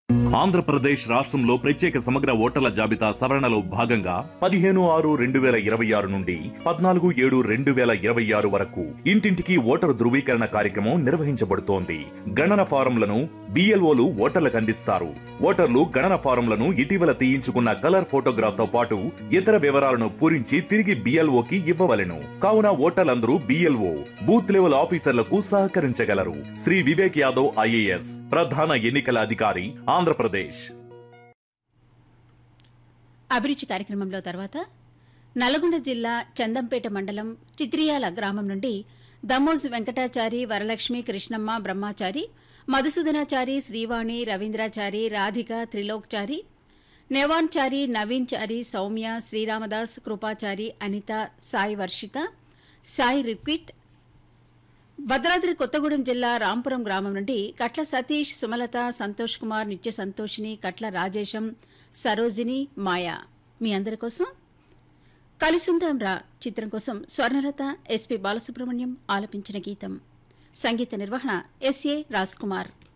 ఆంధ్రప్రదేశ్ రాష్ట్రంలో ప్రత్యేక సమగ్ర ఓటర్ల జాబితా సవరణలో భాగంగా పదిహేను ఆరు రెండు వేల ఇరవై ఆరు నుండి పద్నాలుగు ఏడు రెండు వేల ఇరవై ఆరు వరకు ఇంటింటికి ఓటరు ధృవీకరణ కార్యక్రమం నిర్వహించబడుతోంది గణన ఫారంలను బిఎల్ఓలు ఓటర్లకు అందిస్తారు ఓటర్లు గణన ఫారంలను ఇటీవల తీయించుకున్న కలర్ ఫోటోగ్రాఫ్ తో పాటు ఇతర వివరాలను పూరించి తిరిగి బిఎల్ఓకి ఇవ్వవలెను కావున ఓటర్లందరూ బిఎల్ఓ బూత్ లెవెల్ ఆఫీసర్లకు సహకరించగలరు శ్రీ వివేక్ యాదవ్ ఐఏఎస్ ప్రధాన ఎన్నికల అధికారి ఆంధ్రప్రదేశ్ అభిరుచి కార్యక్రమంలో తర్వాత నల్గొండ జిల్లా చందంపేట మండలం చిత్రియాల గ్రామం నుండి దమోజ్ వెంకటాచారి వరలక్ష్మి కృష్ణమ్మ బ్రహ్మాచారి మధుసూదనాచారి శ్రీవాణి రవీంద్రాచారి రాధిక త్రిలోక్చారి నెవాన్చారి నవీన్చారి సౌమ్య శ్రీరామదాస్ కృపాచారి అనిత సాయి వర్షిత సాయి రిక్విట్ భద్రాద్రి కొత్తగూడెం జిల్లా రాంపురం గ్రామం నుండి కట్ల సతీష్ సుమలత సంతోష్ కుమార్ నిత్య సంతోషిని కట్ల రాజేశం సరోజిని మాయా మీ అందరి కోసం కలిసుందాం రా చిత్రం కోసం స్వర్ణలత ఎస్పి బాలసుబ్రహ్మణ్యం ఆలపించిన గీతం సంగీత నిర్వహణ ఎస్ఏ రాజ్ కుమార్